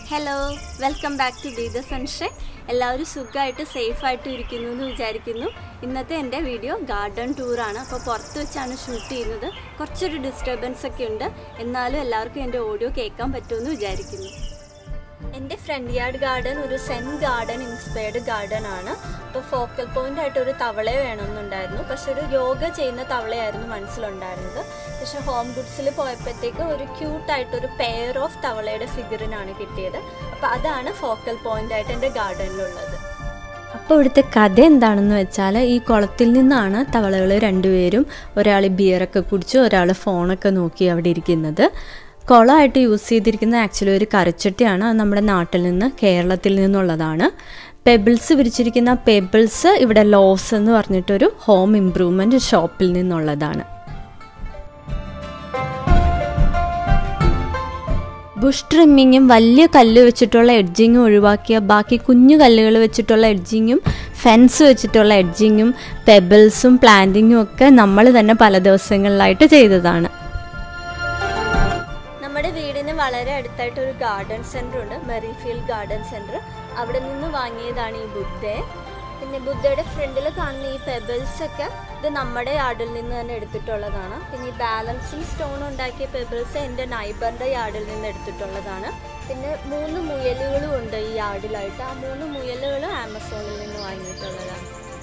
hello welcome back to be the sunshine എല്ലാവരും സുഖമായിട്ട് സേഫായിട്ട് ഇരിക്കുന്നു എന്ന് വിചാരിക്കുന്നു ഇന്നത്തെ എൻ്റെ വീഡിയോ ഗാർഡൻ ടൂറാണ് അപ്പോൾ പുറത്ത് വെച്ചാണ് ഷൂട്ട് ചെയ്യുന്നത് കുറച്ചൊരു ഡിസ്റ്റർബൻസ് ഒക്കെ ഉണ്ട് എന്നാലും എല്ലാവർക്കും എൻ്റെ ഓഡിയോ കേൾക്കാൻ പറ്റുമെന്ന് വിചാരിക്കുന്നു എൻ്റെ ഫ്രണ്ട് യാർഡ് ഗാർഡൻ ഒരു സെൻ ഗാർഡൻ ഇൻസ്പയർഡ് ഗാർഡൻ ആണ് അപ്പോൾ ഫോക്കൽ പോയിന്റ് ആയിട്ട് ഒരു തവളയെ വേണമെന്നുണ്ടായിരുന്നു പക്ഷെ ഒരു യോഗ ചെയ്യുന്ന തവളയായിരുന്നു മനസ്സിലുണ്ടായിരുന്നത് പക്ഷെ ഹോം ഗുഡ്സിൽ പോയപ്പോഴത്തേക്ക് ഒരു ക്യൂട്ടായിട്ട് ഒരു പെയർ ഓഫ് തവളയുടെ ഫിഗറിനാണ് കിട്ടിയത് അപ്പോൾ അതാണ് ഫോക്കൽ പോയിന്റ് ആയിട്ട് എൻ്റെ ഗാർഡനിലുള്ളത് അപ്പോൾ ഇവിടുത്തെ കഥ എന്താണെന്ന് വെച്ചാൽ ഈ കുളത്തിൽ നിന്നാണ് തവളകൾ രണ്ടുപേരും ഒരാൾ ബിയറൊക്കെ കുടിച്ച് ഒരാൾ ഫോണൊക്കെ നോക്കി അവിടെ ഇരിക്കുന്നത് കുളമായിട്ട് യൂസ് ചെയ്തിരിക്കുന്ന ആക്ച്വലി ഒരു കറിച്ചട്ടിയാണ് അത് നമ്മുടെ നാട്ടിൽ നിന്ന് കേരളത്തിൽ നിന്നുള്ളതാണ് പെബിൾസ് വിരിച്ചിരിക്കുന്ന പെബിൾസ് ഇവിടെ ലോസ് എന്ന് പറഞ്ഞിട്ടൊരു ഹോം ഇംപ്രൂവ്മെൻറ്റ് ഷോപ്പിൽ നിന്നുള്ളതാണ് ബുഷ് ട്രിമ്മിങ്ങും വലിയ കല്ല് വെച്ചിട്ടുള്ള എഡ്ജിങ്ങും ഒഴിവാക്കിയ ബാക്കി കുഞ്ഞു കല്ലുകൾ വെച്ചിട്ടുള്ള എഡ്ജിങ്ങും ഫെൻസ് വെച്ചിട്ടുള്ള എഡ്ജിങ്ങും പെബിൾസും പ്ലാന്റിങ്ങും ഒക്കെ നമ്മൾ തന്നെ പല ദിവസങ്ങളിലായിട്ട് ചെയ്തതാണ് നമ്മുടെ വീടിന് വളരെ അടുത്തായിട്ട് ഒരു ഗാർഡൻ സെൻറ്റർ ഉണ്ട് മെറിഫീൽഡ് ഗാർഡൻ സെൻറ്റർ അവിടെ നിന്ന് വാങ്ങിയതാണ് ഈ ബുദ്ധയെ പിന്നെ ബുദ്ധയുടെ ഫ്രണ്ടിൽ കാണുന്ന ഈ പെബിൾസ് ഒക്കെ ഇത് നമ്മുടെ യാർഡിൽ നിന്ന് തന്നെ എടുത്തിട്ടുള്ളതാണ് പിന്നെ ഈ ബാലൻസിങ് സ്റ്റോൺ ഉണ്ടാക്കിയ പെബിൾസ് എൻ്റെ നൈബറിൻ്റെ യാർഡിൽ നിന്ന് എടുത്തിട്ടുള്ളതാണ് പിന്നെ മൂന്ന് മുയലുകളും ഉണ്ട് ഈ യാർഡിലായിട്ട് ആ മൂന്ന് മുയലുകളും ആമസോണിൽ നിന്ന് വാങ്ങിയിട്ടുള്ളതാണ്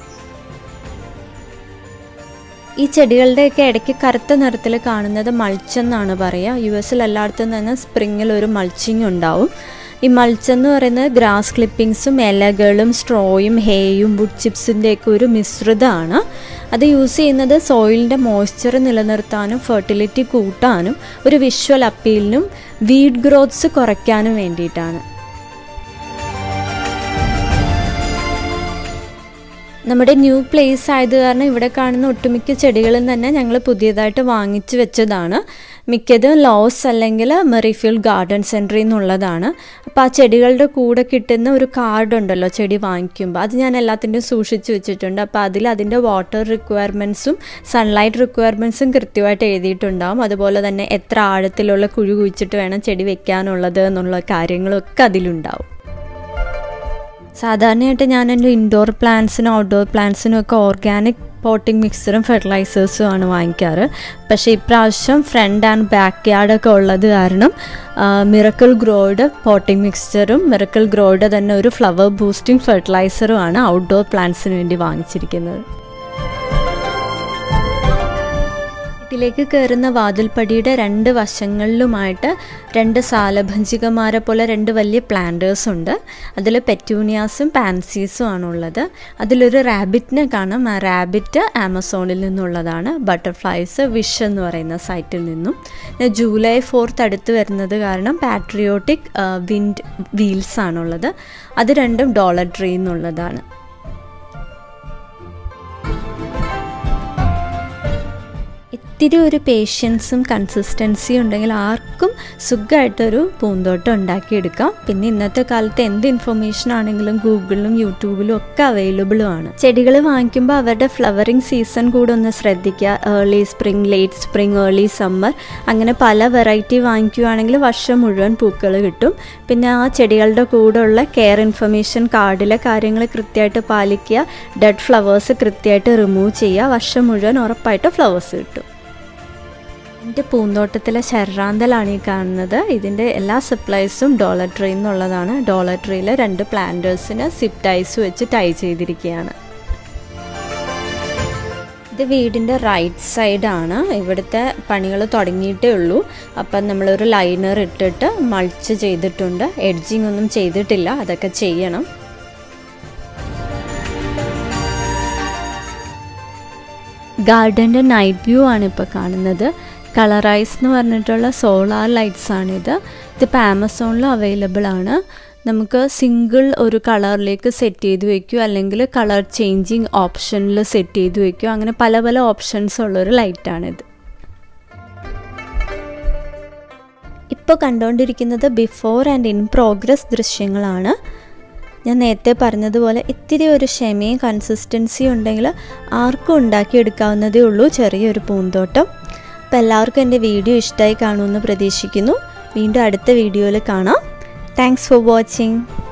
ഈ ചെടികളുടെയൊക്കെ ഇടയ്ക്ക് കറുത്ത നിറത്തിൽ കാണുന്നത് മൾച്ചെന്നാണ് പറയുക യു എസിൽ എല്ലായിടത്തും തന്നെ സ്പ്രിങ്ങിൽ ഒരു മൾച്ചിങ് ഉണ്ടാവും ഈ മൾച്ചെന്ന് പറയുന്നത് ഗ്രാസ് ക്ലിപ്പിങ്സും ഇലകളും സ്ട്രോയും ഹേയും വുഡ് ചിപ്സിൻ്റെയൊക്കെ ഒരു മിശ്രിതമാണ് അത് യൂസ് ചെയ്യുന്നത് സോയിലിൻ്റെ മോയ്സ്ചർ നിലനിർത്താനും ഫെർട്ടിലിറ്റി കൂട്ടാനും ഒരു വിഷ്വൽ അപ്പീലിനും വീഡ് ഗ്രോത്ത്സ് കുറയ്ക്കാനും വേണ്ടിയിട്ടാണ് നമ്മുടെ ന്യൂ പ്ലേസ് ആയത് കാരണം ഇവിടെ കാണുന്ന ഒട്ടുമിക്ക ചെടികളും തന്നെ ഞങ്ങൾ പുതിയതായിട്ട് വാങ്ങിച്ചു വെച്ചതാണ് മിക്കതും ലോസ് അല്ലെങ്കിൽ മെറിഫീൽഡ് ഗാർഡൻ സെൻറ്ററിൽ നിന്നുള്ളതാണ് അപ്പോൾ ആ ചെടികളുടെ കൂടെ കിട്ടുന്ന ഒരു കാർഡ് ഉണ്ടല്ലോ ചെടി വാങ്ങിക്കുമ്പോൾ അത് ഞാൻ എല്ലാത്തിൻ്റെയും സൂക്ഷിച്ച് വെച്ചിട്ടുണ്ട് അപ്പോൾ അതിൽ അതിൻ്റെ വാട്ടർ റിക്വയർമെൻറ്റ്സും സൺലൈറ്റ് റിക്വയർമെൻറ്റ്സും കൃത്യമായിട്ട് എഴുതിയിട്ടുണ്ടാവും അതുപോലെ തന്നെ എത്ര ആഴത്തിലുള്ള കുഴി കുഴിച്ചിട്ട് വേണം ചെടി വെക്കാനുള്ളത് എന്നുള്ള കാര്യങ്ങളൊക്കെ അതിലുണ്ടാവും സാധാരണയായിട്ട് ഞാൻ എൻ്റെ ഇൻഡോർ പ്ലാന്റ്സിനും ഔട്ട്ഡോർ പ്ലാന്റ്സിനും ഒക്കെ ഓർഗാനിക് പോട്ടിംഗ് മിക്സറും ഫെർട്ടിലൈസേഴ്സും ആണ് വാങ്ങിക്കാറ് പക്ഷേ ഇപ്രാവശ്യം ഫ്രണ്ട് ആൻഡ് ബാക്ക് യാർഡൊക്കെ ഉള്ളത് കാരണം മിറക്കിൾ ഗ്രോയുടെ പോട്ടിംഗ് മിക്സ്ചറും മിറക്കിൾ ഗ്രോയുടെ തന്നെ ഒരു ഫ്ലവർ ബൂസ്റ്റിംഗ് ഫെർട്ടിലൈസറും ആണ് ഔട്ട്ഡോർ പ്ലാന്റ്സിന് വേണ്ടി വാങ്ങിച്ചിരിക്കുന്നത് വീട്ടിലേക്ക് കയറുന്ന വാതിൽപ്പടിയുടെ രണ്ട് വശങ്ങളിലുമായിട്ട് രണ്ട് സാലഭഞ്ചികമാരെ പോലെ രണ്ട് വലിയ പ്ലാന്റേഴ്സ് ഉണ്ട് അതിൽ പെറ്റൂണിയാസും പാൻസീസും ആണുള്ളത് അതിലൊരു റാബിറ്റിനെ കാണാം ആ റാബിറ്റ് ആമസോണിൽ നിന്നുള്ളതാണ് ബട്ടർഫ്ലൈസ് വിഷ് എന്ന് പറയുന്ന സൈറ്റിൽ നിന്നും ജൂലൈ ഫോർത്ത് അടുത്ത് വരുന്നത് കാരണം പാട്രിയോട്ടിക് വിൻഡ് വീൽസ് ആണുള്ളത് അത് രണ്ടും ഡോളർ ട്രീ എന്നുള്ളതാണ് ഇത്തിരി ഒരു പേഷ്യൻസും കൺസിസ്റ്റൻസിയും ഉണ്ടെങ്കിൽ ആർക്കും സുഖമായിട്ടൊരു പൂന്തോട്ടം ഉണ്ടാക്കിയെടുക്കാം പിന്നെ ഇന്നത്തെ കാലത്ത് എന്ത് ഇൻഫർമേഷൻ ആണെങ്കിലും ഗൂഗിളിലും യൂട്യൂബിലും ഒക്കെ അവൈലബിളും ആണ് ചെടികൾ വാങ്ങിക്കുമ്പോൾ അവരുടെ ഫ്ലവറിങ് സീസൺ കൂടെ ഒന്ന് ശ്രദ്ധിക്കുക early spring late spring early summer അങ്ങനെ പല വെറൈറ്റി വാങ്ങിക്കുകയാണെങ്കിൽ വർഷം മുഴുവൻ പൂക്കൾ കിട്ടും പിന്നെ ആ ചെടികളുടെ കൂടെയുള്ള കെയർ ഇൻഫർമേഷൻ കാർഡിലെ കാര്യങ്ങൾ കൃത്യമായിട്ട് പാലിക്കുക ഡെഡ് ഫ്ലവേഴ്സ് കൃത്യമായിട്ട് റിമൂവ് ചെയ്യുക വർഷം മുഴുവൻ ഉറപ്പായിട്ട് ഫ്ലവേഴ്സ് കിട്ടും എൻ്റെ പൂന്തോട്ടത്തിലെ ശരാന്തലാണ് ഈ കാണുന്നത് ഇതിൻ്റെ എല്ലാ സപ്ലൈസും ഡോളർ ട്രീ എന്നുള്ളതാണ് ഡോളർ ട്രീയിൽ രണ്ട് പ്ലാന്റേഴ്സിന് സിപ്പ് ടൈസ് വെച്ച് ടൈ ചെയ്തിരിക്കുകയാണ് ഇത് വീടിൻ്റെ റൈറ്റ് സൈഡാണ് ഇവിടുത്തെ പണികൾ തുടങ്ങിയിട്ടേ ഉള്ളൂ അപ്പം നമ്മളൊരു ലൈനർ ഇട്ടിട്ട് മൾച്ച് ചെയ്തിട്ടുണ്ട് എഡ്ജിങ് ഒന്നും ചെയ്തിട്ടില്ല അതൊക്കെ ചെയ്യണം ഗാർഡൻ്റെ നൈറ്റ് വ്യൂ ആണ് ഇപ്പോൾ കാണുന്നത് കളറൈസ് എന്ന് പറഞ്ഞിട്ടുള്ള സോളാർ ലൈറ്റ്സ് ആണിത് ഇതിപ്പോൾ ആമസോണിൽ അവൈലബിൾ ആണ് നമുക്ക് സിംഗിൾ ഒരു കളറിലേക്ക് സെറ്റ് ചെയ്ത് വെക്കുക അല്ലെങ്കിൽ കളർ ചേഞ്ചിങ് ഓപ്ഷനിൽ സെറ്റ് ചെയ്ത് വെക്കുക അങ്ങനെ പല പല ഓപ്ഷൻസ് ഉള്ളൊരു ലൈറ്റാണിത് ഇപ്പോൾ കണ്ടുകൊണ്ടിരിക്കുന്നത് ബിഫോർ ആൻഡ് ഇൻ പ്രോഗ്രസ് ദൃശ്യങ്ങളാണ് ഞാൻ നേരത്തെ പറഞ്ഞതുപോലെ ഇത്തിരി ഒരു ക്ഷമയും കൺസിസ്റ്റൻസിയും ഉണ്ടെങ്കിൽ ആർക്കും ഉണ്ടാക്കിയെടുക്കാവുന്നതേ ഉള്ളൂ ചെറിയൊരു പൂന്തോട്ടം അപ്പോൾ എല്ലാവർക്കും എൻ്റെ വീഡിയോ ഇഷ്ടമായി കാണുമെന്ന് പ്രതീക്ഷിക്കുന്നു വീണ്ടും അടുത്ത വീഡിയോയിൽ കാണാം താങ്ക്സ് ഫോർ വാച്ചിങ്